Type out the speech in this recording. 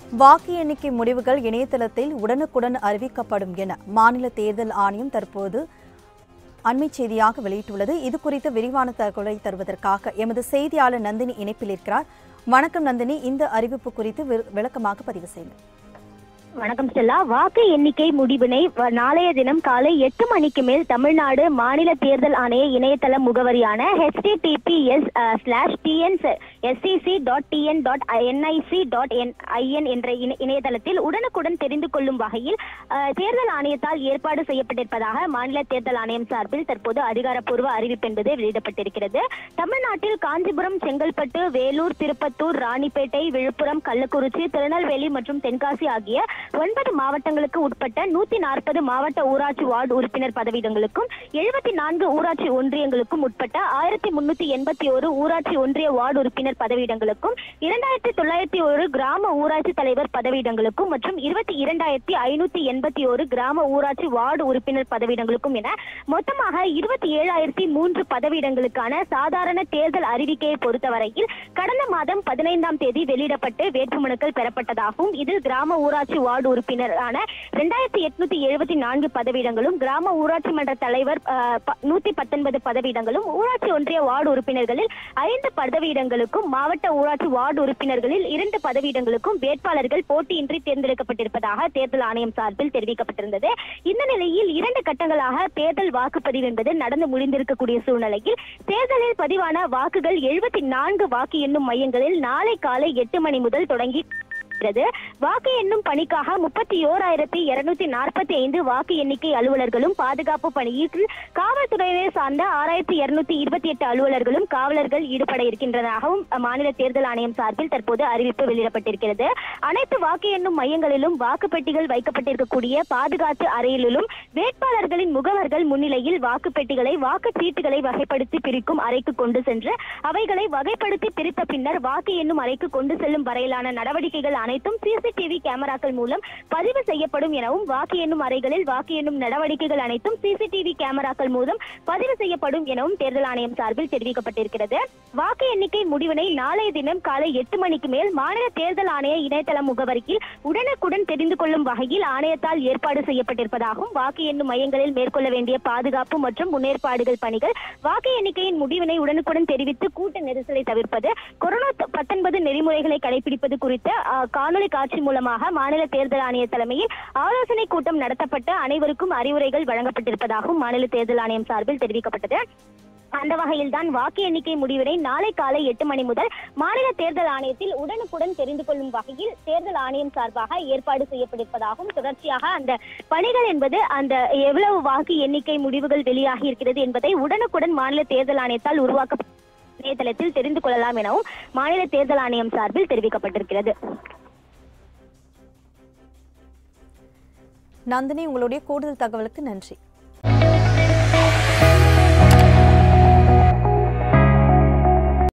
வாக்கு எண்ணிக்கை முடிவுகள் இணையதளத்தில் உடனுக்குடன் அறிவிக்கப்படும் என மாநில தேர்தல் ஆணையம் தற்போது அண்மைச் செய்தியாக வெளியிட்டுள்ளது இது குறித்த விரிவான தகவலை தருவதற்காக எமது செய்தியாளர் நந்தினி இணைப்பில் இருக்கிறார் வணக்கம் நந்தினி இந்த அறிவிப்பு குறித்து வி- விளக்கமாக பதிவு செய்யுங்கள் வணக்கம் ஸ்டெல்லா வாக்கு எண்ணிக்கை முடிவினை வ- நாளைய தினம் காலை எட்டு மணிக்கு மேல் தமிழ்நாடு மாநில தேர்தல் ஆணைய இணையதள முகவரியான https slash TN SCC dot TN dot NIC dot IN என்ற இணை- இணையதளத்தில் உடனுக்குடன் தெரிந்து கொள்ளும் வகையில் அஹ், தேர்தல் ஆணையத்தால் ஏற்பாடு செய்யப்பட்டிருப்பதாக மாநில தேர்தல் ஆணையம் சார்பில் தற்போது அதிகாரப்பூர்வ அறிவிப்பு என்பது வெளியிடப்பட்டிருக்கிறது தமிழ்நாட்டில் காஞ்சிபுரம் செங்கல்பட்டு வேலூர் திருப்பத்தூர் ராணிப்பேட்டை விழுப்புரம் கள்ளக்குறிச்சி திருநெல்வேலி மற்றும் தென்காசி ஆகிய ஒன்பது மாவட்டங்களுக்கு உட்பட்ட நூத்தி நாற்பது மாவட்ட ஊராட்சி வார்டு உறுப்பினர் பதவியிடங்களுக்கும் எழுபத்தி நான்கு ஊராட்சி ஒன்றியங்களுக்கும் உட்பட்ட ஆயிரத்தி முன்னூத்தி எண்பத்தி ஒரு ஊராட்சி ஒன்றிய வார்டு உறுப்பினர் பதவியிடங்களுக்கும் இரண்டாயிரத்தி தொள்ளாயிரத்தி ஒரு கிராம ஊராட்சி தலைவர் பதவியிடங்களுக்கும் மற்றும் இருபத்தி இரண்டாயிரத்தி ஐநூத்தி எண்பத்தி ஒரு கிராம ஊராட்சி வார்டு உறுப்பினர் பதவியிடங்களுக்கும் என மொத்தமாக இருபத்தி ஏழாயிரத்தி மூன்று பதவியிடங்களுக்கான சாதாரண தேர்தல் அறிவிக்கையை பொறுத்தவரையில் கடந்த மாதம் பதினைந்தாம் தேதி வெளியிடப்பட்டு வேட்புமனுக்கள் பெறப்பட்டதாகவும் இதில் கிராம ஊராட்சி வார்டு உறுப்பினரான இரண்டாயிரத்தி எட்நூத்தி எழுபத்தி நான்கு பதவியிடங்களும் கிராம ஊராட்சி மன்ற தலைவர் நூத்தி பத்தொன்பது பதவியிடங்களும் ஊராட்சி ஒன்றிய வார்டு உறுப்பினர்களில் ஐந்து பதவியிடங்களுக்கும் மாவட்ட ஊராட்சி வார்டு உறுப்பினர்களில் இரண்டு பதவியிடங்களுக்கும் வேட்பாளர்கள் போட்டியின்றி தேர்ந்தெடுக்கப்பட்டிருப்பதாக தேர்தல் ஆணையம் சார்பில் தெரிவிக்கப்பட்டிருந்தது இந்த நிலையில் இரண்டு கட்டங்களாக தேர்தல் வாக்குப்பதிவு என்பது நடந்து முடிந்திருக்கக்கூடிய சூழ்நிலையில் தேர்தலில் பதிவான வாக்குகள் எழுபத்தி நான்கு வாக்கு எண்ணும் மையங்களில் நாளை காலை எட்டு மணி முதல் தொடங்கி இருக்கிறது. வாக்கு எண்ணும் பணிக்காக முப்பத்தி ஓராயிரத்தி இருநூத்தி நாற்பத்தி ஐந்து வாக்கு எண்ணிக்கை அலுவலர்களும் பாதுகாப்பு பணியில் காவல்துறையினர் சார்ந்த ஆறாயிரத்தி இருநூத்தி இருபத்தி எட்டு அலுவலர்களும் காவலர்கள் ஈடுபட இருக்கின்றதாகவும் மாநில தேர்தல் ஆணையம் சார்பில் தற்போது அறிவிப்பு வெளியிடப்பட்டிருக்கிறது அனைத்து வாக்கு எண்ணும் மையங்களிலும் வாக்குப்பெட்டிகள் வைக்கப்பட்டிருக்கக்கூடிய பாதுகாப்பு அறையிலும் வேட்பாளர்களின் முகவர்கள் முன்னிலையில் வாக்குப்பெட்டிகளை வாக்குச்சீட்டுகளை வகைப்படுத்தி பிரிக்கும் அறைக்கு கொண்டு சென்று அவைகளை வகைப்படுத்தி பிரித்த பின்னர் வாக்கு எண்ணும் அறைக்கு கொண்டு செல்லும் வரையிலான நடவடிக்கைகள் அனைத்தும் சிசிடிவி கேமராக்கள் மூலம் பதிவு செய்யப்படும் எனவும் வாக்கு எண்ணும் அறைகளில் வாக்கு எண்ணும் நடவடிக்கைகள் அனைத்தும் சிசிடிவி கேமராக்கள் மூலம் பதிவு செய்யப்படும் எனவும் தேர்தல் ஆணையம் சார்பில் தெரிவிக்கப்பட்டிருக்கிறது வாக்கு எண்ணிக்கை முடிவினை நாளைய தினம் காலை எட்டு மணிக்கு மேல் மாநில தேர்தல் ஆணைய இணையதள முகவரியில் உடனுக்குடன் தெரிந்து கொள்ளும் வகையில் ஆணையத்தால் ஏற்பாடு செய்யப்பட்டிருப்பதாகவும் வாக்கு எண்ணும் மையங்களில் மேற்கொள்ள வேண்டிய பாதுகாப்பு மற்றும் முன்னேற்பாடுகள் பணிகள் வாக்கு எண்ணிக்கையின் முடிவினை உடனுக்குடன் தெரிவித்து கூட்ட நெரிசலை தவிர்ப்பது கொரோனா பத்தொன்பது நெறிமுறைகளை கடைபிடிப்பது குறித்த அஹ், காணொலி காட்சி மூலமாக மாநில தேர்தல் ஆணைய தலைமையில் ஆலோசனை கூட்டம் நடத்தப்பட்டு அனைவருக்கும் அறிவுரைகள் வழங்கப்பட்டிருப்பதாகவும் மாநில தேர்தல் ஆணையம் சார்பில் தெரிவிக்கப்பட்டது அந்த வகையில் தான் வாக்கு எண்ணிக்கை முடிவினை நாளை காலை எட்டு மணி முதல் மாநில தேர்தல் ஆணையத்தில் உடனுக்குடன் தெரிந்து கொள்ளும் வகையில் தேர்தல் ஆணையம் சார்பாக ஏற்பாடு செய்யப்பட்டிருப்பதாகவும் தொடர்ச்சியாக அந்த பணிகள் என்பது அந்த எவ்வளவு வாக்கு எண்ணிக்கை முடிவுகள் வெளியாகி இருக்கிறது என்பதை உடனுக்குடன் மாநில தேர்தல் ஆணையத்தால் உருவாக்க இணையதளத்தில் தெரிந்து கொள்ளலாம் எனவும் மாநில தேர்தல் ஆணையம் சார்பில் தெரிவிக்கப்பட்டிருக்கிறது நந்தினி உங்களுடைய கூடுதல் தகவலுக்கு நன்றி